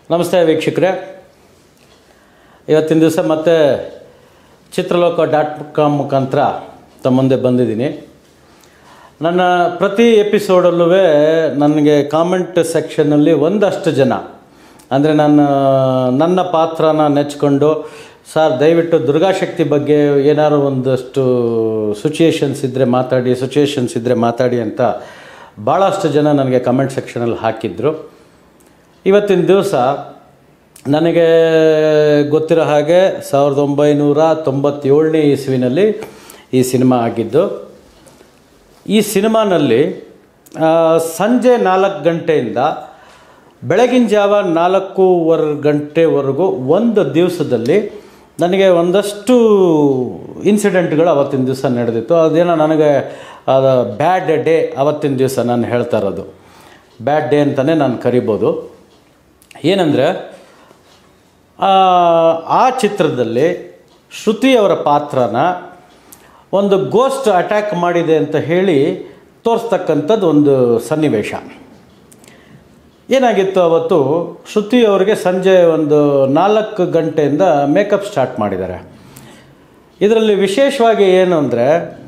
ನಮಸ್ತೆ ವೀಕ್ಷಕರೇ ಇವತ್ತಿನ ದಿವಸ ಮತ್ತೆ ಚಿತ್ರಲೋಕ ಡಾಟ್ ಕಾಮ್ ಮುಖಾಂತರ ತಮ್ಮ ಮುಂದೆ ಬಂದಿದ್ದೀನಿ ನನ್ನ ಪ್ರತಿ ಎಪಿಸೋಡಲ್ಲೂ ನನಗೆ ಕಾಮೆಂಟ್ ಸೆಕ್ಷನ್ನಲ್ಲಿ ಒಂದಷ್ಟು ಜನ ಅಂದರೆ ನನ್ನ ನನ್ನ ಪಾತ್ರನ ನೆಚ್ಕೊಂಡು ಸರ್ ದಯವಿಟ್ಟು ದುರ್ಗಾಶಕ್ತಿ ಬಗ್ಗೆ ಏನಾದ್ರು ಒಂದಷ್ಟು ಸಿಚುಯೇಷನ್ಸ್ ಇದ್ದರೆ ಮಾತಾಡಿ ಸಿಚುಯೇಷನ್ಸ್ ಇದ್ದರೆ ಮಾತಾಡಿ ಅಂತ ಭಾಳಷ್ಟು ಜನ ನನಗೆ ಕಮೆಂಟ್ ಸೆಕ್ಷನಲ್ಲಿ ಹಾಕಿದ್ರು ಇವತ್ತಿನ ದಿವಸ ನನಗೆ ಗೊತ್ತಿರೋ ಹಾಗೆ ಸಾವಿರದ ಒಂಬೈನೂರ ತೊಂಬತ್ತೇಳನೇ ಇಸ್ವಿನಲ್ಲಿ ಈ ಸಿನಿಮಾ ಆಗಿದ್ದು ಈ ಸಿನಿಮಾನಲ್ಲಿ ಆ, ಸಂಜೆ ನಾಲ್ಕು ಗಂಟೆಯಿಂದ ಬೆಳಗಿನ ಜಾವ ನಾಲ್ಕೂವರೆ ಗಂಟೆವರೆಗೂ ಒಂದು ದಿವಸದಲ್ಲಿ ನನಗೆ ಒಂದಷ್ಟು ಇನ್ಸಿಡೆಂಟ್ಗಳು ಅವತ್ತಿನ ದಿವಸ ನಡೆದಿತ್ತು ಅದೇನೋ ನನಗೆ ಅದು ಬ್ಯಾಡ್ ಡೇ ಅವತ್ತಿನ ದಿವಸ ನಾನು ಹೇಳ್ತಾ ಇರೋದು ಬ್ಯಾಡ್ ಡೇ ಅಂತಲೇ ನಾನು ಕರಿಬೋದು ಏನಂದರೆ ಆ ಚಿತ್ರದಲ್ಲಿ ಶ್ರುತಿ ಅವರ ಪಾತ್ರನ ಒಂದು ಗೋಸ್ಟ್ ಅಟ್ಯಾಕ್ ಮಾಡಿದೆ ಅಂತ ಹೇಳಿ ತೋರಿಸ್ತಕ್ಕಂಥದ್ದು ಒಂದು ಸನ್ನಿವೇಶ ಏನಾಗಿತ್ತು ಅವತ್ತು ಶ್ರುತಿ ಅವರಿಗೆ ಸಂಜೆ ಒಂದು ನಾಲ್ಕು ಗಂಟೆಯಿಂದ ಮೇಕಪ್ ಸ್ಟಾರ್ಟ್ ಮಾಡಿದ್ದಾರೆ ಇದರಲ್ಲಿ ವಿಶೇಷವಾಗಿ ಏನು ಅಂದರೆ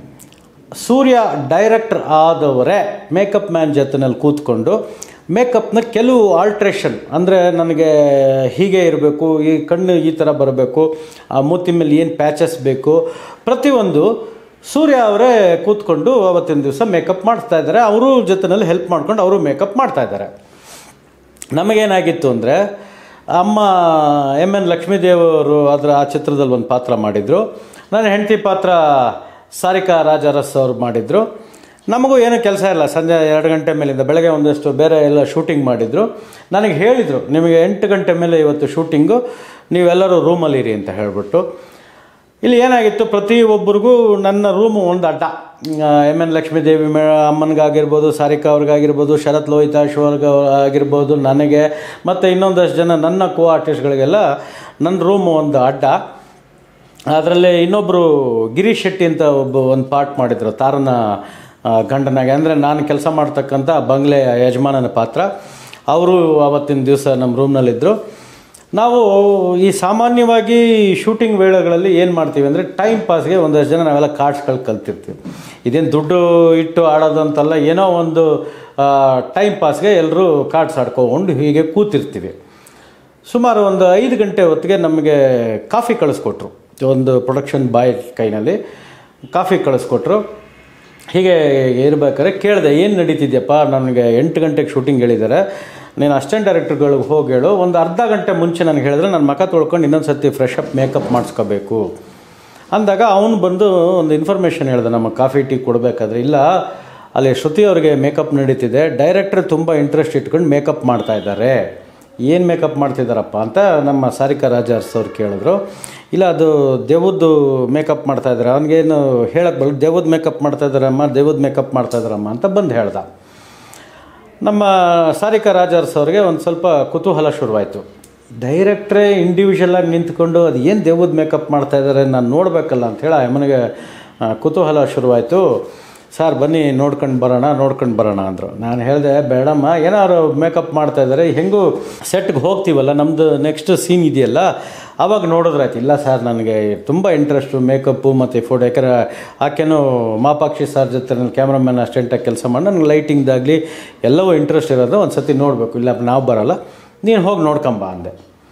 ಸೂರ್ಯ ಡೈರೆಕ್ಟರ್ ಆದವರೇ ಮೇಕಪ್ ಮ್ಯಾನ್ ಜೊತೆನಲ್ಲಿ ಕೂತ್ಕೊಂಡು ಮೇಕಪ್ನ ಕೆಲವು ಆಲ್ಟ್ರೇಷನ್ ಅಂದರೆ ನನಗೆ ಹೀಗೆ ಇರಬೇಕು ಈ ಕಣ್ಣು ಈ ಥರ ಬರಬೇಕು ಆ ಮೂತಿ ಮೇಲೆ ಏನು ಪ್ಯಾಚಸ್ ಬೇಕು ಪ್ರತಿಯೊಂದು ಸೂರ್ಯ ಅವರೇ ಕೂತ್ಕೊಂಡು ಅವತ್ತಿನ ದಿವಸ ಮೇಕಪ್ ಮಾಡ್ತಾ ಇದ್ದಾರೆ ಅವರು ಜೊತೆನಲ್ಲಿ ಹೆಲ್ಪ್ ಮಾಡ್ಕೊಂಡು ಅವರು ಮೇಕಪ್ ಮಾಡ್ತಾ ಇದ್ದಾರೆ ನಮಗೇನಾಗಿತ್ತು ಅಂದರೆ ಅಮ್ಮ ಎಮ್ ಎನ್ ಲಕ್ಷ್ಮೀದೇವರು ಅದರ ಆ ಚಿತ್ರದಲ್ಲಿ ಒಂದು ಪಾತ್ರ ಮಾಡಿದರು ನನ್ನ ಹೆಂಡತಿ ಪಾತ್ರ ಸಾರಿಕಾ ರಾಜಾರಸ್ ಅವರು ಮಾಡಿದರು ನಮಗೂ ಏನೂ ಕೆಲಸ ಇಲ್ಲ ಸಂಜೆ ಎರಡು ಗಂಟೆ ಮೇಲಿಂದ ಬೆಳಗ್ಗೆ ಒಂದಷ್ಟು ಬೇರೆ ಎಲ್ಲ ಶೂಟಿಂಗ್ ಮಾಡಿದರು ನನಗೆ ಹೇಳಿದರು ನಿಮಗೆ ಎಂಟು ಗಂಟೆ ಮೇಲೆ ಇವತ್ತು ಶೂಟಿಂಗು ನೀವೆಲ್ಲರೂ ರೂಮಲ್ಲಿ ಇರಿ ಅಂತ ಹೇಳಿಬಿಟ್ಟು ಇಲ್ಲಿ ಏನಾಗಿತ್ತು ಪ್ರತಿಯೊಬ್ಬರಿಗೂ ನನ್ನ ರೂಮು ಒಂದು ಅಡ್ಡ ಎಮ್ ಎನ್ ಲಕ್ಷ್ಮೀದೇವಿ ಮೇ ಅಮ್ಮನಿಗಾಗಿರ್ಬೋದು ಸಾರಿಕಾ ಅವ್ರಿಗಾಗಿರ್ಬೋದು ಶರತ್ ಲೋಹಿತಾಶ್ ಅವ್ರಿಗೆ ಆಗಿರ್ಬೋದು ನನಗೆ ಮತ್ತು ಇನ್ನೊಂದಷ್ಟು ಜನ ನನ್ನ ಕೋ ಆರ್ಟಿಸ್ಟ್ಗಳಿಗೆಲ್ಲ ನನ್ನ ರೂಮು ಒಂದು ಅಡ್ಡ ಅದರಲ್ಲಿ ಇನ್ನೊಬ್ಬರು ಗಿರೀಶ್ ಶೆಟ್ಟಿ ಅಂತ ಒಬ್ಬ ಒಂದು ಪಾರ್ಟ್ ಮಾಡಿದರು ತಾರನ ಆ, ಗಂಡನಾಗೆ ಅಂದರೆ ನಾನು ಕೆಲಸ ಮಾಡ್ತಕ್ಕಂಥ ಬಂಗ್ಲೆ ಯಜಮಾನನ ಪಾತ್ರ ಅವರು ಆವತ್ತಿನ ದಿವಸ ನಮ್ಮ ರೂಮ್ನಲ್ಲಿದ್ದರು ನಾವು ಈ ಸಾಮಾನ್ಯವಾಗಿ ಶೂಟಿಂಗ್ ವೇಳೆಗಳಲ್ಲಿ ಏನು ಮಾಡ್ತೀವಿ ಅಂದರೆ ಟೈಮ್ ಪಾಸ್ಗೆ ಒಂದಷ್ಟು ಜನ ನಾವೆಲ್ಲ ಕಾರ್ಡ್ಸ್ಗಳು ಕಲ್ತಿರ್ತೀವಿ ಇದೇನು ದುಡ್ಡು ಇಟ್ಟು ಆಡೋದು ಅಂತಲ್ಲ ಏನೋ ಒಂದು ಟೈಮ್ ಪಾಸ್ಗೆ ಎಲ್ಲರೂ ಕಾರ್ಡ್ಸ್ ಆಡ್ಕೊಂಡು ಹೀಗೆ ಕೂತಿರ್ತೀವಿ ಸುಮಾರು ಒಂದು ಐದು ಗಂಟೆ ಹೊತ್ತಿಗೆ ನಮಗೆ ಕಾಫಿ ಕಳಿಸ್ಕೊಟ್ರು ಒಂದು ಪ್ರೊಡಕ್ಷನ್ ಬಾಯ್ ಕೈನಲ್ಲಿ ಕಾಫಿ ಕಳಿಸ್ಕೊಟ್ರು ಹೀಗೆ ಇರ್ಬೇಕಾದ್ರೆ ಕೇಳಿದೆ ಏನು ನಡೀತಿದ್ಯಪ್ಪ ನನಗೆ ಎಂಟು ಗಂಟೆಗೆ ಶೂಟಿಂಗ್ ಹೇಳಿದ್ದಾರೆ ನೀನು ಅಸಿಸ್ಟೆಂಟ್ ಡೈರೆಕ್ಟರ್ಗಳಿಗೆ ಹೋಗಿ ಹೇಳು ಒಂದು ಅರ್ಧ ಗಂಟೆ ಮುಂಚೆ ನನಗೆ ಹೇಳಿದ್ರೆ ನನ್ನ ಮಕ ತೊಳ್ಕೊಂಡು ಇನ್ನೊಂದು ಸರ್ತಿ ಫ್ರೆಶ್ ಅಪ್ ಮೇಕಪ್ ಮಾಡಿಸ್ಕೋಬೇಕು ಅಂದಾಗ ಅವನು ಬಂದು ಒಂದು ಇನ್ಫಾರ್ಮೇಷನ್ ಹೇಳ್ದೆ ನಮ್ಮ ಕಾಫಿ ಟೀ ಕೊಡಬೇಕಾದ್ರೆ ಇಲ್ಲ ಅಲ್ಲಿ ಶ್ರುತಿ ಅವ್ರಿಗೆ ಮೇಕಪ್ ನಡೀತಿದೆ ಡೈರೆಕ್ಟರ್ ತುಂಬ ಇಂಟ್ರೆಸ್ಟ್ ಇಟ್ಕೊಂಡು ಮೇಕಪ್ ಮಾಡ್ತಾ ಇದ್ದಾರೆ ಏನು ಮೇಕಪ್ ಮಾಡ್ತಿದ್ದಾರಪ್ಪ ಅಂತ ನಮ್ಮ ಸಾರಿಕಾ ರಾಜಾರ್ಸ್ ಅವ್ರು ಕೇಳಿದ್ರು ಇಲ್ಲ ಅದು ದೇವದ್ದು ಮೇಕಪ್ ಮಾಡ್ತಾ ಇದ್ದಾರೆ ಅವನಿಗೇನು ಹೇಳಕ್ಕೆ ಬಲ್ಲ ದೇವದ ಮೇಕಪ್ ಮಾಡ್ತಾ ಇದ್ದಾರಮ್ಮ ದೇವದ ಮೇಕಪ್ ಮಾಡ್ತಾ ಇದ್ದಾರಮ್ಮ ಅಂತ ಬಂದು ಹೇಳ್ದ ನಮ್ಮ ಸಾರಿಕಾ ರಾಜಾರ್ಸ್ ಅವ್ರಿಗೆ ಒಂದು ಸ್ವಲ್ಪ ಕುತೂಹಲ ಶುರುವಾಯಿತು ಡೈರೆಕ್ಟ್ರೇ ಇಂಡಿವಿಜುವಲಾಗಿ ನಿಂತ್ಕೊಂಡು ಅದು ಏನು ದೇವದ ಮೇಕಪ್ ಮಾಡ್ತಾ ಇದ್ದಾರೆ ನಾನು ನೋಡಬೇಕಲ್ಲ ಅಂಥೇಳಿ ಅಮ್ಮನಿಗೆ ಆ, ಕುತೂಹಲ ಶುರುವಾಯಿತು ಸರ್ ಬನ್ನಿ ನೋಡ್ಕೊಂಡು ಬರೋಣ ನೋಡ್ಕೊಂಡು ಬರೋಣ ಅಂದರು ನಾನು ಹೇಳಿದೆ ಬೇಡಮ್ಮ ಏನಾದ್ರು ಮೇಕಪ್ ಮಾಡ್ತಾ ಇದ್ದಾರೆ ಹೆಂಗೂ ಸೆಟ್ಗೆ ಹೋಗ್ತೀವಲ್ಲ ನಮ್ಮದು ನೆಕ್ಸ್ಟ್ ಸೀನ್ ಇದೆಯಲ್ಲ ಆವಾಗ ನೋಡಿದ್ರಾಯ್ತು ಇಲ್ಲ ಸರ್ ನನಗೆ ತುಂಬ ಇಂಟ್ರೆಸ್ಟು ಮೇಕಪ್ಪು ಮತ್ತು ಫೋಟೋ ಯಾಕಂದ್ರೆ ಆಕೆನೂ ಮಾಪಾಕ್ಷಿ ಸರ್ ಜೊತೆ ನನ್ನ ಕ್ಯಾಮ್ರಾಮನ್ ಅಸ್ಟೆಂಟಾಗಿ ಕೆಲಸ ಮಾಡಿ ನನಗೆ ಲೈಟಿಂಗ್ದಾಗಲಿ ಎಲ್ಲವೂ ಇಂಟ್ರೆಸ್ಟ್ ಇರೋದು ಒಂದು ಸತಿ ನೋಡಬೇಕು ಇಲ್ಲ ನಾವು ಬರೋಲ್ಲ ನೀನು ಹೋಗಿ ನೋಡ್ಕೊಂಬ ಅಂದೆ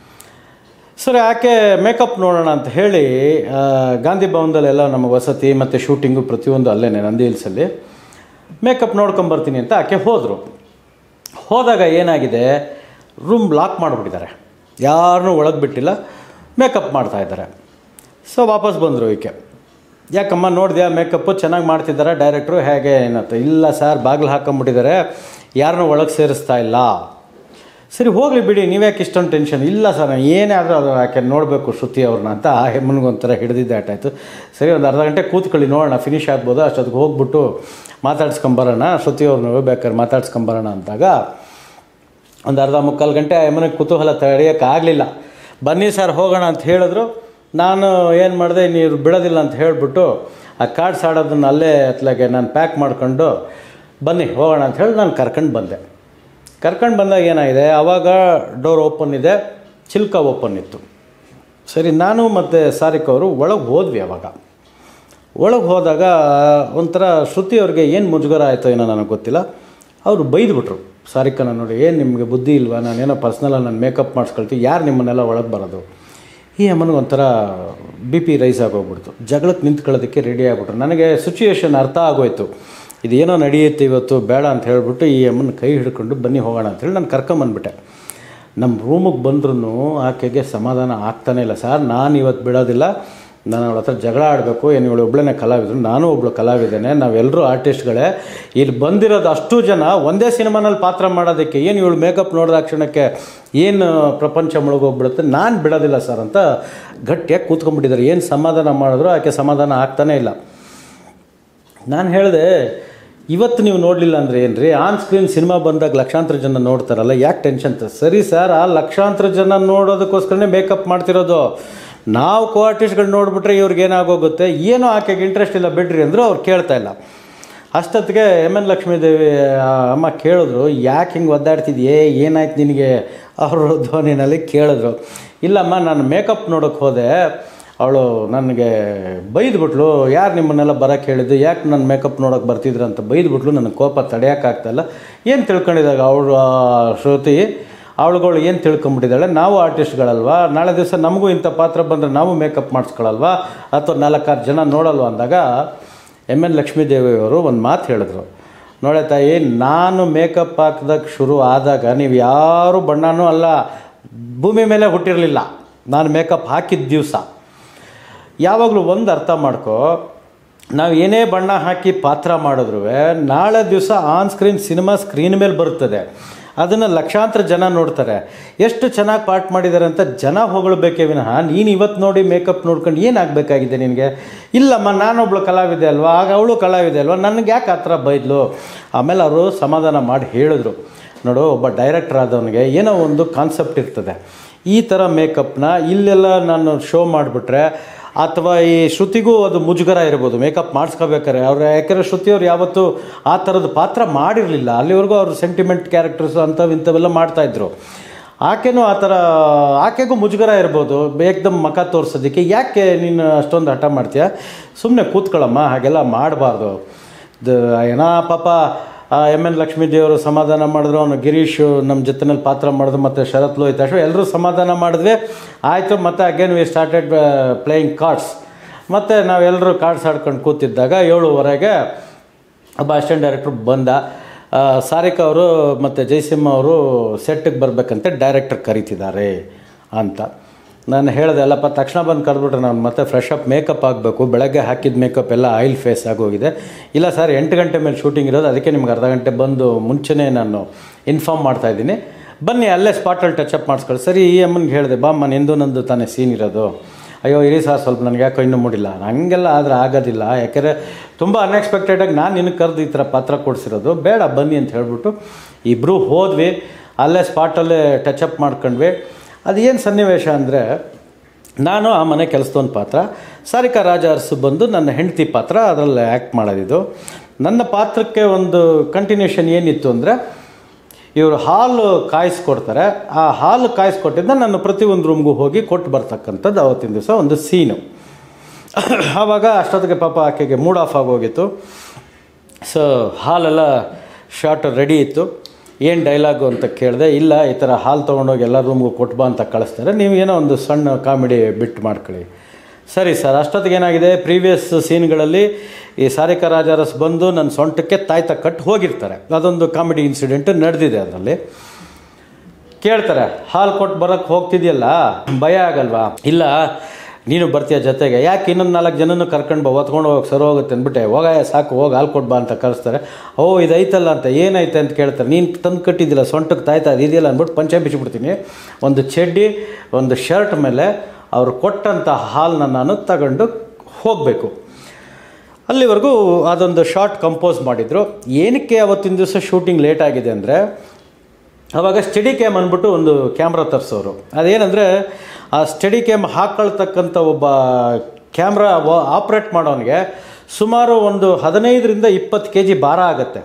ಸರಿ ಆಕೆ ಮೇಕಪ್ ನೋಡೋಣ ಅಂತ ಹೇಳಿ ಆ, ಗಾಂಧಿ ಭವನದಲ್ಲೆಲ್ಲ ನಮ್ಮ ವಸತಿ ಮತ್ತು ಶೂಟಿಂಗು ಪ್ರತಿಯೊಂದು ಅಲ್ಲೇ ನಂದಿ ಹಿಲ್ಸಲ್ಲಿ ಮೇಕಪ್ ನೋಡ್ಕೊಂಬರ್ತೀನಿ ಅಂತ ಆಕೆ ಹೋದರು ಹೋದಾಗ ಏನಾಗಿದೆ ರೂಮ್ ಲಾಕ್ ಮಾಡಿಬಿಟ್ಟಿದ್ದಾರೆ ಯಾರನ್ನೂ ಒಳಗೆ ಬಿಟ್ಟಿಲ್ಲ ಮೇಕಪ್ ಮಾಡ್ತಾ ಇದ್ದಾರೆ ಸೊ ವಾಪಸ್ ಬಂದರು ಈಕೆ ಯಾಕಮ್ಮ ನೋಡಿದ್ಯಾ ಮೇಕಪ್ಪು ಚೆನ್ನಾಗಿ ಮಾಡ್ತಿದ್ದಾರೆ ಡೈರೆಕ್ಟ್ರು ಹೇಗೆ ಏನಂತ ಇಲ್ಲ ಸರ್ ಬಾಗಿಲು ಹಾಕೊಂಬಿಟ್ಟಿದ್ದಾರೆ ಯಾರನ್ನೂ ಒಳಗೆ ಸೇರಿಸ್ತಾ ಇಲ್ಲ ಸರಿ ಹೋಗಲಿ ಬಿಡಿ ನೀವ್ಯಾಕೆ ಇಷ್ಟೊಂದು ಟೆನ್ಷನ್ ಇಲ್ಲ ಸರ್ ನಾನು ಏನೇ ಆದರೂ ಅದು ಯಾಕೆ ನೋಡಬೇಕು ಶ್ರುತಿ ಅವ್ರನ್ನ ಅಂತ ಆ ಹೆಮ್ಮನಿಗೊಂಥರ ಹಿಡಿದಿದ್ದೆ ಆಟಾಯಿತು ಸರಿ ಒಂದು ಅರ್ಧ ಗಂಟೆ ಕೂತ್ಕೊಳ್ಳಿ ನೋಡೋಣ ಫಿನಿಶ್ ಆಗ್ಬೋದು ಅಷ್ಟೊತ್ತಿಗೆ ಹೋಗ್ಬಿಟ್ಟು ಮಾತಾಡ್ಸ್ಕೊಂಬರೋಣ ಶ್ರುತಿ ಅವ್ರನ್ನ ಬೇಕಾದ್ರೆ ಮಾತಾಡ್ಸ್ಕೊಂಬರೋಣ ಅಂದಾಗ ಒಂದು ಅರ್ಧ ಮುಕ್ಕಾಲು ಗಂಟೆ ಆ ಯಮನಿಗೆ ಕುತೂಹಲ ತಡೆಯೋಕ್ಕಾಗಲಿಲ್ಲ ಬನ್ನಿ ಸರ್ ಹೋಗೋಣ ಅಂತ ಹೇಳಿದ್ರು ನಾನು ಏನು ಮಾಡಿದೆ ನೀವು ಬಿಡೋದಿಲ್ಲ ಅಂತ ಹೇಳಿಬಿಟ್ಟು ಆ ಕಾರ್ಡ್ಸ್ ಆಡೋದನ್ನ ಅಲ್ಲೇ ಅತ್ಲಾಗೆ ನಾನು ಪ್ಯಾಕ್ ಮಾಡ್ಕೊಂಡು ಬನ್ನಿ ಹೋಗೋಣ ಅಂತ ಹೇಳಿ ನಾನು ಕರ್ಕೊಂಡು ಬಂದೆ ಕರ್ಕೊಂಡು ಬಂದಾಗ ಏನಾಗಿದೆ ಆವಾಗ ಡೋರ್ ಓಪನ್ ಇದೆ ಚಿಲ್ಕ ಓಪನ್ ಇತ್ತು ಸರಿ ನಾನು ಮತ್ತು ಸಾರಿಕ್ ಅವರು ಒಳಗೆ ಹೋದ್ವಿ ಅವಾಗ ಒಳಗೆ ಹೋದಾಗ ಒಂಥರ ಶ್ರುತಿ ಅವ್ರಿಗೆ ಏನು ಮುಜುಗರ ಆಯಿತೋ ಏನೋ ನನಗೆ ಗೊತ್ತಿಲ್ಲ ಅವರು ಬೈದ್ಬಿಟ್ರು ಸಾರಿಕನ ನೋಡಿ ಏನು ನಿಮಗೆ ಬುದ್ಧಿ ಇಲ್ವಾ ನಾನೇನೋ ಪರ್ಸ್ನಲಾಗಿ ನಾನು ಮೇಕಪ್ ಮಾಡಿಸ್ಕೊಳ್ತೀವಿ ಯಾರು ನಿಮ್ಮನ್ನೆಲ್ಲ ಒಳಗೆ ಬರೋದು ಈ ಅಮ್ಮನಿಗೆ ಒಂಥರ ಬಿ ಪಿ ರೈಸ್ ಆಗೋಗ್ಬಿಡ್ತು ಜಗಳಕ್ಕೆ ನಿಂತ್ಕೊಳ್ಳೋದಕ್ಕೆ ರೆಡಿ ಆಗ್ಬಿಟ್ರು ನನಗೆ ಸಿಚುಯೇಷನ್ ಅರ್ಥ ಆಗೋಯ್ತು ಇದೇನೋ ನಡೆಯುತ್ತೆ ಇವತ್ತು ಬೇಡ ಅಂತ ಹೇಳ್ಬಿಟ್ಟು ಈ ಅಮ್ಮನ ಕೈ ಹಿಡ್ಕೊಂಡು ಬನ್ನಿ ಹೋಗೋಣ ಅಂತೇಳಿ ನಾನು ಕರ್ಕೊಂಬಂದ್ಬಿಟ್ಟೆ ನಮ್ಮ ರೂಮಿಗೆ ಬಂದ್ರೂ ಆಕೆಗೆ ಸಮಾಧಾನ ಆಗ್ತಾನೇ ಇಲ್ಲ ಸರ್ ನಾನು ಇವತ್ತು ಬಿಡೋದಿಲ್ಲ ನಾನು ಅವಳ ಹತ್ರ ಜಗಳ ಆಡಬೇಕು ಏನು ಇವಳು ಒಬ್ಬಳೇ ಕಲಾವಿದರು ನಾನು ಒಬ್ಳು ಕಲಾವಿದೇನೆ ನಾವೆಲ್ಲರೂ ಆರ್ಟಿಸ್ಟ್ಗಳೇ ಇಲ್ಲಿ ಬಂದಿರೋದು ಅಷ್ಟು ಜನ ಒಂದೇ ಸಿನಿಮಾನಲ್ಲಿ ಪಾತ್ರ ಮಾಡೋದಕ್ಕೆ ಏನು ಇವಳು ಮೇಕಪ್ ನೋಡಿದ ಕ್ಷಣಕ್ಕೆ ಏನು ಪ್ರಪಂಚ ಮುಳುಗೋಗ್ಬಿಡುತ್ತೆ ನಾನು ಬಿಡೋದಿಲ್ಲ ಸರ್ ಅಂತ ಗಟ್ಟಿಯಾಗಿ ಕೂತ್ಕೊಂಡ್ಬಿಟ್ಟಿದ್ದಾರೆ ಏನು ಸಮಾಧಾನ ಮಾಡಿದ್ರು ಆಕೆ ಸಮಾಧಾನ ಆಗ್ತಾನೇ ಇಲ್ಲ ನಾನು ಹೇಳಿದೆ ಇವತ್ತು ನೀವು ನೋಡಲಿಲ್ಲ ಅಂದರೆ ಏನು ರೀ ಆನ್ ಸ್ಕ್ರೀನ್ ಸಿನಿಮಾ ಬಂದಾಗ ಲಕ್ಷಾಂತರ ಜನ ನೋಡ್ತಾರಲ್ಲ ಯಾಕೆ ಟೆನ್ಷನ್ ತ ಸರಿ ಸರ್ ಆ ಲಕ್ಷಾಂತರ ಜನ ನೋಡೋದಕ್ಕೋಸ್ಕರನೇ ಮೇಕಪ್ ಮಾಡ್ತಿರೋದು ನಾವು ಕೋ ಆರ್ಟಿಸ್ಟ್ಗಳು ನೋಡಿಬಿಟ್ರೆ ಇವ್ರಿಗೆ ಏನಾಗೋಗುತ್ತೆ ಏನೋ ಆಕೆಗೆ ಇಂಟ್ರೆಸ್ಟ್ ಇಲ್ಲ ಬಿಡ್ರಿ ಅಂದರು ಅವ್ರು ಕೇಳ್ತಾ ಇಲ್ಲ ಅಷ್ಟೊತ್ತಿಗೆ ಎಮ್ ಎನ್ ಲಕ್ಷ್ಮೀದೇವಿ ಆ ಅಮ್ಮ ಕೇಳಿದ್ರು ಯಾಕೆ ಹಿಂಗೆ ಒದ್ದಾಡ್ತಿದ್ಯೇ ಏನಾಯ್ತು ನಿನಗೆ ಅವರು ಧ್ವನಿನಲ್ಲಿ ಕೇಳಿದ್ರು ಇಲ್ಲಮ್ಮ ನಾನು ಮೇಕಪ್ ನೋಡೋಕ್ಕೆ ಹೋದೆ ಅವಳು ನನಗೆ ಬೈದ್ಬಿಟ್ಲು ಯಾರು ನಿಮ್ಮನ್ನೆಲ್ಲ ಬರೋಕ್ಕೆ ಹೇಳಿದ್ದು ಯಾಕೆ ನನ್ನ ಮೇಕಪ್ ನೋಡೋಕೆ ಬರ್ತಿದ್ರು ಅಂತ ಬೈದ್ಬಿಟ್ಲು ನನಗೆ ಕೋಪ ತಡೆಯೋಕ್ಕಾಗ್ತಾಯಿಲ್ಲ ಏನು ತಿಳ್ಕೊಂಡಿದ್ದಾಗ ಅವಳು ಆ ಶ್ರುತಿ ಅವಳುಗಳು ಏನು ತಿಳ್ಕೊಂಬಿಟ್ಟಿದ್ದಾಳೆ ನಾವು ಆರ್ಟಿಸ್ಟ್ಗಳಲ್ವಾ ನಾಳೆ ದಿವಸ ನಮಗೂ ಇಂಥ ಪಾತ್ರ ಬಂದರೆ ನಾವು ಮೇಕಪ್ ಮಾಡಿಸ್ಕೊಳಲ್ವಾ ಅಥವಾ ನಾಲ್ಕಾರು ಜನ ನೋಡಲ್ವಾ ಅಂದಾಗ ಎಮ್ ಎನ್ ಲಕ್ಷ್ಮೀದೇವಿಯವರು ಒಂದು ಮಾತು ಹೇಳಿದ್ರು ನೋಡೆ ತಾಯಿ ನಾನು ಮೇಕಪ್ ಹಾಕಿದಾಗ ಶುರು ಆದಾಗ ನೀವು ಯಾರೂ ಬಣ್ಣನೂ ಅಲ್ಲ ಭೂಮಿ ಮೇಲೆ ಹುಟ್ಟಿರಲಿಲ್ಲ ನಾನು ಮೇಕಪ್ ಹಾಕಿದ ದಿವಸ ಯಾವಾಗಲೂ ಒಂದು ಅರ್ಥ ಮಾಡ್ಕೊ ನಾವು ಏನೇ ಬಣ್ಣ ಹಾಕಿ ಪಾತ್ರ ಮಾಡಿದ್ರು ನಾಳೆ ದಿವಸ ಆನ್ ಸ್ಕ್ರೀನ್ ಸಿನಿಮಾ ಸ್ಕ್ರೀನ್ ಮೇಲೆ ಬರುತ್ತದೆ ಅದನ್ನು ಲಕ್ಷಾಂತರ ಜನ ನೋಡ್ತಾರೆ ಎಷ್ಟು ಚೆನ್ನಾಗಿ ಪಾಠ ಮಾಡಿದ್ದಾರೆ ಅಂತ ಜನ ಹೊಗಳ್ಬೇಕೇ ವಿನಃ ನೀನು ಇವತ್ತು ನೋಡಿ ಮೇಕಪ್ ನೋಡ್ಕೊಂಡು ಏನಾಗಬೇಕಾಗಿದೆ ನಿನಗೆ ಇಲ್ಲಮ್ಮ ನಾನೊಬ್ಳು ಕಲಾವಿದೆ ಅಲ್ವಾ ಆಗ ಅವಳು ಕಲಾವಿದೆ ಅಲ್ವಾ ನನಗೆ ಯಾಕೆ ಆ ಥರ ಬೈದ್ಲು ಆಮೇಲೆ ಅವರು ಸಮಾಧಾನ ಮಾಡಿ ಹೇಳಿದ್ರು ನೋಡು ಒಬ್ಬ ಡೈರೆಕ್ಟರ್ ಆದವನಿಗೆ ಏನೋ ಒಂದು ಕಾನ್ಸೆಪ್ಟ್ ಇರ್ತದೆ ಈ ಥರ ಮೇಕಪ್ನ ಇಲ್ಲೆಲ್ಲ ನಾನು ಶೋ ಮಾಡಿಬಿಟ್ರೆ ಅಥವಾ ಈ ಶ್ರುತಿಗೂ ಅದು ಮುಜುಗರ ಇರ್ಬೋದು ಮೇಕಪ್ ಮಾಡಿಸ್ಕೋಬೇಕಾರೆ ಅವ್ರು ಯಾಕೆಂದರೆ ಶ್ರುತಿಯವ್ರು ಯಾವತ್ತೂ ಆ ಥರದ ಪಾತ್ರ ಮಾಡಿರಲಿಲ್ಲ ಅಲ್ಲಿವರೆಗೂ ಅವರು ಸೆಂಟಿಮೆಂಟ್ ಕ್ಯಾರೆಕ್ಟರ್ಸ್ ಅಂಥವು ಇಂಥವೆಲ್ಲ ಮಾಡ್ತಾಯಿದ್ರು ಆಕೆನೂ ಆ ಥರ ಆಕೆಗೂ ಮುಜುಗರ ಇರ್ಬೋದು ಏಕ್ದಮ್ ಮಖ ತೋರಿಸೋದಕ್ಕೆ ಯಾಕೆ ನೀನು ಅಷ್ಟೊಂದು ಹಠ ಮಾಡ್ತೀಯ ಸುಮ್ಮನೆ ಕೂತ್ಕೊಳ್ಳಮ್ಮ ಹಾಗೆಲ್ಲ ಮಾಡಬಾರ್ದು ದ ಏನೋ ಪಾಪ ಎಮ್ ಎನ್ ಲಕ್ಷ್ಮೀದೇವರು ಸಮಾಧಾನ ಮಾಡಿದ್ರು ಅವನು ಗಿರೀಶ್ ನಮ್ಮ ಜೊತೆನಲ್ಲಿ ಪಾತ್ರ ಮಾಡಿದ್ರು ಮತ್ತು ಶರತ್ ಲೋಹಿತ್ ಅಶೋ ಎಲ್ಲರೂ ಸಮಾಧಾನ ಮಾಡಿದ್ವಿ ಆಯಿತು ಮತ್ತು again we started playing cards ಮತ್ತು ನಾವೆಲ್ಲರೂ ಕಾರ್ಡ್ಸ್ ಆಡ್ಕೊಂಡು ಕೂತಿದ್ದಾಗ ಏಳುವರೆಗೆ ಒಬ್ಬ ಅಸಿಸ್ಟೆಂಟ್ ಡೈರೆಕ್ಟ್ರ್ ಬಂದ ಆ, ಸಾರಿಕಾ ಅವರು ಮತ್ತು ಜಯಸಿಂಹ ಅವರು ಸೆಟ್ಟಿಗೆ ಬರಬೇಕಂತೆ ಡೈರೆಕ್ಟರ್ ಕರೀತಿದ್ದಾರೆ ಅಂತ ನಾನು ಹೇಳಿದೆ ಅಲ್ಲಪ್ಪ ತಕ್ಷಣ ಬಂದು ಕರೆದ್ಬಿಟ್ರೆ ನಾನು ಮತ್ತೆ ಫ್ರೆಶ್ ಅಪ್ ಮೇಕಪ್ ಆಗಬೇಕು ಬೆಳಗ್ಗೆ ಹಾಕಿದ ಮೇಕಪ್ ಎಲ್ಲ ಆಯಿಲ್ ಫೇಸ್ ಆಗೋಗಿದೆ ಇಲ್ಲ ಸರ್ ಎಂಟು ಗಂಟೆ ಮೇಲೆ ಶೂಟಿಂಗ್ ಇರೋದು ಅದಕ್ಕೆ ನಿಮ್ಗೆ ಅರ್ಧ ಗಂಟೆ ಬಂದು ಮುಂಚೆನೇ ನಾನು ಇನ್ಫಾರ್ಮ್ ಮಾಡ್ತಾ ಇದ್ದೀನಿ ಬನ್ನಿ ಅಲ್ಲೇ ಸ್ಪಾಟಲ್ಲಿ ಟಚಪ್ ಮಾಡಿಸ್ಕೊಳ್ಳಿ ಸರಿ ಈ ಅಮ್ಮನಿಗೆ ಹೇಳಿದೆ ಬಾಮ್ಮ ನಿಂದು ನಂದು ತಾನೇ ಸೀನ್ ಇರೋದು ಅಯ್ಯೋ ಇರಿ ಸರ್ ಸ್ವಲ್ಪ ನನಗೆ ಯಾಕೋ ಇನ್ನೂ ಮೂಡಿಲ್ಲ ಹಂಗೆಲ್ಲ ಆದರೆ ಆಗೋದಿಲ್ಲ ಯಾಕೆಂದರೆ ತುಂಬ ಅನ್ಎಕ್ಸ್ಪೆಕ್ಟೆಡಾಗಿ ನಾನು ನಿನಗೆ ಕರೆದು ಈ ಥರ ಪಾತ್ರ ಕೊಡಿಸಿರೋದು ಬೇಡ ಬನ್ನಿ ಅಂತ ಹೇಳ್ಬಿಟ್ಟು ಇಬ್ಬರು ಹೋದ್ವಿ ಅಲ್ಲೇ ಸ್ಪಾಟಲ್ಲೇ ಟಚಪ್ ಮಾಡ್ಕೊಂಡ್ವಿ ಅದೇನು ಸನ್ನಿವೇಶ ಅಂದರೆ ನಾನು ಆ ಮನೆ ಕೆಲಸದೊಂದು ಪಾತ್ರ ಸಾರಿಕಾ ರಾಜ ಅರಸು ಬಂದು ನನ್ನ ಹೆಂಡತಿ ಪಾತ್ರ ಅದರಲ್ಲಿ ಆ್ಯಕ್ಟ್ ಮಾಡೋದಿದ್ದು ನನ್ನ ಪಾತ್ರಕ್ಕೆ ಒಂದು ಕಂಟಿನ್ಯೂಷನ್ ಏನಿತ್ತು ಅಂದರೆ ಇವರು ಹಾಲು ಕಾಯಿಸ್ಕೊಡ್ತಾರೆ ಆ ಹಾಲು ಕಾಯಿಸ್ಕೊಟ್ಟಿದ್ದ ನಾನು ಪ್ರತಿಯೊಂದು ರೂಮ್ಗೂ ಹೋಗಿ ಕೊಟ್ಟು ಬರ್ತಕ್ಕಂಥದ್ದು ಅವತ್ತಿನ ದಿವಸ ಒಂದು ಸೀನು ಆವಾಗ ಅಷ್ಟೊತ್ತಿಗೆ ಪಾಪ ಆಕೆಗೆ ಮೂಡ್ ಆಫ್ ಆಗೋಗಿತ್ತು ಸೊ ಹಾಲೆಲ್ಲ ಶಾರ್ಟ್ ರೆಡಿ ಇತ್ತು ಏನು ಡೈಲಾಗು ಅಂತ ಕೇಳಿದೆ ಇಲ್ಲ ಈ ಥರ ಹಾಲು ತೊಗೊಂಡೋಗಿ ಎಲ್ಲ ರೂಮ್ಗೂ ಕೊಟ್ಟು ಬಾ ಅಂತ ಕಳಿಸ್ತಾರೆ ನೀವು ಏನೋ ಒಂದು ಸಣ್ಣ ಕಾಮಿಡಿ ಬಿಟ್ಟು ಮಾಡ್ಕೊಳ್ಳಿ ಸರಿ ಸರ್ ಅಷ್ಟೊತ್ತಿಗೆ ಏನಾಗಿದೆ ಪ್ರೀವಿಯಸ್ ಸೀನ್ಗಳಲ್ಲಿ ಈ ಸಾರಿಕಾ ರಾಜಾರಸ್ ಬಂದು ನನ್ನ ಸೊಂಟಕ್ಕೆ ತಾಯ್ತ ಕಟ್ಟು ಹೋಗಿರ್ತಾರೆ ಅದೊಂದು ಕಾಮಿಡಿ ಇನ್ಸಿಡೆಂಟ್ ನಡೆದಿದೆ ಅದರಲ್ಲಿ ಕೇಳ್ತಾರೆ ಹಾಲು ಕೊಟ್ಟು ಬರೋಕ್ಕೆ ಹೋಗ್ತಿದ್ಯಲ್ಲ ಭಯ ಆಗಲ್ವಾ ಇಲ್ಲ ನೀನು ಬರ್ತೀಯ ಜೊತೆಗೆ ಯಾಕೆ ಇನ್ನೊಂದು ನಾಲ್ಕು ಜನನೂ ಕರ್ಕೊಂಡು ಬಾ ಹೊತ್ಕೊಂಡು ಹೋಗಕ್ಕೆ ಸರಿ ಹೋಗುತ್ತೆ ಅಂದ್ಬಿಟ್ಟೆ ಹೋಗ ಸಾಕು ಹೋಗಿ ಹಾಲು ಕೊಟ್ಟು ಬಾ ಅಂತ ಕಳಿಸ್ತಾರೆ ಓ ಇದೈತಲ್ಲ ಅಂತ ಏನೈತೆ ಅಂತ ಕೇಳ್ತಾರೆ ನೀನು ತಂದು ಕಟ್ಟಿದ್ದಿಲ್ಲ ಸೊಂಟಕ್ಕೆ ತಾಯ್ತಾ ಅದು ಇದೆಯಲ್ಲ ಅಂದ್ಬಿಟ್ಟು ಪಂಚೆ ಬಿಚ್ಚಿಬಿಡ್ತೀನಿ ಒಂದು ಚಡ್ಡಿ ಒಂದು ಶರ್ಟ್ ಮೇಲೆ ಅವ್ರು ಕೊಟ್ಟಂಥ ಹಾಲನ್ನ ನಾನು ತಗೊಂಡು ಹೋಗಬೇಕು ಅಲ್ಲಿವರೆಗೂ ಅದೊಂದು ಶಾರ್ಟ್ ಕಂಪೋಸ್ ಮಾಡಿದರು ಏನಕ್ಕೆ ಅವತ್ತಿನ ದಿವಸ ಶೂಟಿಂಗ್ ಲೇಟ್ ಆಗಿದೆ ಅಂದರೆ ಆವಾಗ ಸ್ಟಡಿ ಕ್ಯಾಮ್ ಅಂದ್ಬಿಟ್ಟು ಒಂದು ಕ್ಯಾಮ್ರಾ ತರಿಸೋರು ಅದೇನೆಂದರೆ ಆ ಸ್ಟಡಿ ಕ್ಯಾಮ್ ಹಾಕೊಳ್ತಕ್ಕಂಥ ಒಬ್ಬ ಕ್ಯಾಮ್ರಾ ಆಪ್ರೇಟ್ ಮಾಡೋನಿಗೆ ಸುಮಾರು ಒಂದು ಹದಿನೈದರಿಂದ ಇಪ್ಪತ್ತು ಕೆ ಜಿ ಭಾರ ಆಗುತ್ತೆ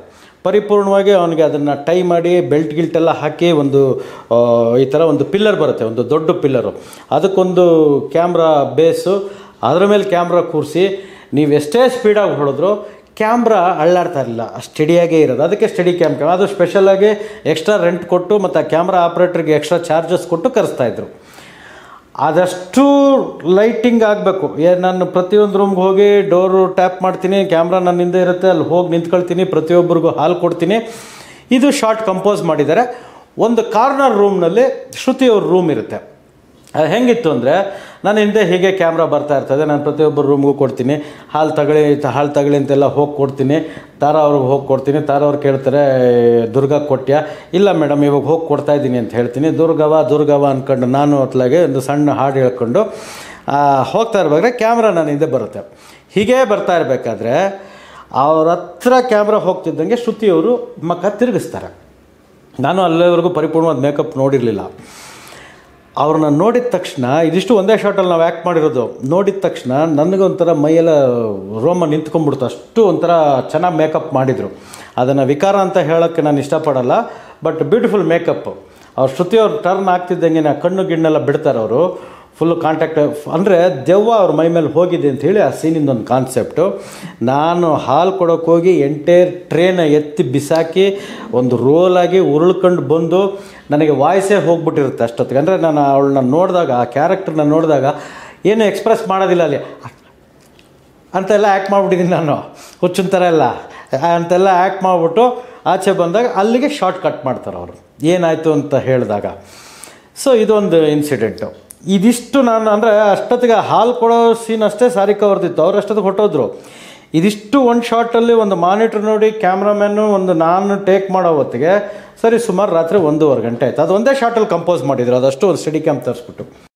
ಪರಿಪೂರ್ಣವಾಗಿ ಅವನಿಗೆ ಅದನ್ನು ಟೈ ಮಾಡಿ ಬೆಲ್ಟ್ ಗಿಲ್ಟ್ ಎಲ್ಲ ಹಾಕಿ ಒಂದು ಆ, ಈ ಥರ ಒಂದು ಪಿಲ್ಲರ್ ಬರುತ್ತೆ ಒಂದು ದೊಡ್ಡ ಪಿಲ್ಲರು ಅದಕ್ಕೊಂದು ಕ್ಯಾಮ್ರಾ ಬೇಸು ಅದರ ಮೇಲೆ ಕ್ಯಾಮ್ರಾ ಕೂರಿಸಿ ನೀವು ಎಷ್ಟೇ ಸ್ಪೀಡಾಗಿ ಹೊಡೆದ್ರು ಕ್ಯಾಮ್ರಾ ಅಳ್ಳಾಡ್ತಾ ಇರಲಿಲ್ಲ ಸ್ಟಡಿಯಾಗೇ ಇರೋದು ಅದಕ್ಕೆ ಸ್ಟಡಿ ಕ್ಯಾಮ್ ಕ್ಯಾಮ್ ಅದು ಸ್ಪೆಷಲಾಗಿ ಎಕ್ಸ್ಟ್ರಾ ರೆಂಟ್ ಕೊಟ್ಟು ಮತ್ತು ಆ ಕ್ಯಾಮ್ರಾ ಆಪ್ರೇಟ್ರಿಗೆ ಎಕ್ಸ್ಟ್ರಾ ಚಾರ್ಜಸ್ ಕೊಟ್ಟು ಕರೆಸ್ತಾಯಿದ್ರು ಆದಷ್ಟು ಲೈಟಿಂಗ್ ಆಗಬೇಕು ಏ ನಾನು ಪ್ರತಿಯೊಂದು ರೂಮ್ಗೆ ಹೋಗಿ ಡೋರು ಟ್ಯಾಪ್ ಮಾಡ್ತೀನಿ ಕ್ಯಾಮ್ರಾ ನನ್ನ ಹಿಂದೆ ಇರುತ್ತೆ ಅಲ್ಲಿ ಹೋಗಿ ನಿಂತ್ಕೊಳ್ತೀನಿ ಪ್ರತಿಯೊಬ್ಬರಿಗೂ ಹಾಲು ಕೊಡ್ತೀನಿ ಇದು ಶಾರ್ಟ್ ಕಂಪೋಸ್ ಮಾಡಿದ್ದಾರೆ ಒಂದು ಕಾರ್ನರ್ ರೂಮ್ನಲ್ಲಿ ಶ್ರುತಿ ಅವ್ರ ರೂಮ್ ಇರುತ್ತೆ ಅದು ಹೆಂಗಿತ್ತು ಅಂದರೆ ನನ್ನ ಹಿಂದೆ ಹೀಗೆ ಕ್ಯಾಮ್ರಾ ಬರ್ತಾ ಇರ್ತದೆ ನಾನು ಪ್ರತಿಯೊಬ್ಬರು ರೂಮ್ಗೂ ಕೊಡ್ತೀನಿ ಹಾಲು ತಗೊಳ್ಳಿ ತ- ಹಾಲು ತಗೊಳ್ಳಿ ಅಂತೆಲ್ಲ ಹೋಗಿ ಕೊಡ್ತೀನಿ ತಾರಾ ಅವ್ರಿಗೆ ಹೋಗಿ ಕೊಡ್ತೀನಿ ತಾರಾ ಅವ್ರು ಕೇಳ್ತಾರೆ ದುರ್ಗಾ ಕೊಟ್ಯಾ ಇಲ್ಲ ಮೇಡಮ್ ಇವಾಗ ಹೋಗಿ ಕೊಡ್ತಾ ಇದ್ದೀನಿ ಅಂತ ಹೇಳ್ತೀನಿ ದುರ್ಗವ ದುರ್ಗವ ಅಂದ್ಕೊಂಡು ನಾನು ಹೊತ್ಲಾಗೆ ಒಂದು ಸಣ್ಣ ಹಾಡು ಹೇಳ್ಕೊಂಡು ಆ, ಹೋಗ್ತಾ ಇರ್ಬೇಕಾದ್ರೆ ಕ್ಯಾಮ್ರಾ ನನ್ನ ಹಿಂದೆ ಬರುತ್ತೆ ಹೀಗೇ ಬರ್ತಾ ಇರಬೇಕಾದ್ರೆ ಅವ್ರ ಹತ್ರ ಕ್ಯಾಮ್ರಾ ಹೋಗ್ತಿದ್ದಂಗೆ ಶ್ರುತಿಯವರು ಮಕ್ಕ ತಿರುಗಿಸ್ತಾರೆ ನಾನು ಅಲ್ಲಿವರೆಗೂ ಪರಿಪೂರ್ಣವಾದ ಮೇಕಪ್ ನೋಡಿರಲಿಲ್ಲ ಅವ್ರನ್ನ ನೋಡಿದ ತಕ್ಷಣ ಇದಿಷ್ಟು ಒಂದೇ ಶಾಟಲ್ಲಿ ನಾವು ಆ್ಯಕ್ಟ್ ಮಾಡಿರೋದು ನೋಡಿದ ತಕ್ಷಣ ನನಗೊಂಥರ ಮೈಯೆಲ್ಲ ರೋಮ ನಿಂತ್ಕೊಂಡ್ಬಿಡ್ತು ಅಷ್ಟು ಒಂಥರ ಚೆನ್ನಾಗಿ ಮೇಕಪ್ ಮಾಡಿದರು ಅದನ್ನು ವಿಕಾರ ಅಂತ ಹೇಳೋಕ್ಕೆ ನಾನು ಇಷ್ಟಪಡಲ್ಲ ಬಟ್ ಬ್ಯೂಟಿಫುಲ್ ಮೇಕಪ್ ಅವ್ರು ಶ್ರುತಿ ಅವ್ರು ಟರ್ನ್ ಆಗ್ತಿದ್ದಂಗೆ ನಾ ಕಣ್ಣು ಗಿಣ್ಣೆಲ್ಲ ಬಿಡ್ತಾರೆ ಅವರು ಫುಲ್ಲು ಕಾಂಟ್ಯಾಕ್ಟ್ ಅಂದರೆ ದೆವ್ವ ಅವ್ರ ಮೈ ಮೇಲೆ ಹೋಗಿದೆ ಅಂತ ಹೇಳಿ ಆ ಸೀನಿಂದ ಒಂದು ಕಾನ್ಸೆಪ್ಟು ನಾನು ಹಾಲು ಕೊಡೋಕೆ ಹೋಗಿ ಎಂಟೈರ್ ಟ್ರೇನ ಎತ್ತಿ ಬಿಸಾಕಿ ಒಂದು ರೋಲಾಗಿ ಉರುಳ್ಕೊಂಡು ಬಂದು ನನಗೆ ವಾಯ್ಸೇ ಹೋಗ್ಬಿಟ್ಟಿರುತ್ತೆ ಅಷ್ಟೊತ್ತಿಗೆ ಅಂದರೆ ನಾನು ಅವಳನ್ನ ನೋಡಿದಾಗ ಆ ಕ್ಯಾರೆಕ್ಟರ್ನ ನೋಡಿದಾಗ ಏನು ಎಕ್ಸ್ಪ್ರೆಸ್ ಮಾಡೋದಿಲ್ಲ ಅಲ್ಲಿ ಅಂತೆಲ್ಲ ಆ್ಯಕ್ಟ್ ಮಾಡಿಬಿಟ್ಟಿದ್ದೀನಿ ನಾನು ಹುಚ್ಚಿನ ಥರ ಎಲ್ಲ ಅಂತೆಲ್ಲ ಆ್ಯಕ್ಟ್ ಮಾಡಿಬಿಟ್ಟು ಆಚೆ ಬಂದಾಗ ಅಲ್ಲಿಗೆ ಶಾರ್ಟ್ ಕಟ್ ಮಾಡ್ತಾರೆ ಅವರು ಏನಾಯಿತು ಅಂತ ಹೇಳಿದಾಗ ಸೊ ಇದೊಂದು ಇನ್ಸಿಡೆಂಟು ಇದಿಷ್ಟು ನಾನು ಅಂದರೆ ಅಷ್ಟೊತ್ತಿಗೆ ಹಾಲು ಕೊಡೋ ಸೀನ್ ಅಷ್ಟೇ ಸಾರಿಕ ಅವ್ರದ್ದಿತ್ತು ಅವ್ರು ಅಷ್ಟೊತ್ತಿಗೆ ಹೊಟ್ಟೋದ್ರು ಇದಿಷ್ಟು ಒಂದು ಶಾರ್ಟಲ್ಲಿ ಒಂದು ಮಾನಿಟ್ರ್ ನೋಡಿ ಕ್ಯಾಮ್ರಾಮ್ಯಾನು ಒಂದು ನಾನು ಟೇಕ್ ಮಾಡೋ ಹೊತ್ತಿಗೆ ಸರಿ ಸುಮಾರು ರಾತ್ರಿ ಒಂದೂವರೆ ಗಂಟೆ ಆಯಿತು ಅದು ಒಂದೇ ಶಾರ್ಟಲ್ಲಿ ಕಂಪೋಸ್ ಮಾಡಿದ್ರು ಅದಷ್ಟು ಒಂದು ಸ್ಟಡಿ ಕ್ಯಾಮ್ ತರಿಸ್ಬಿಟ್ಟು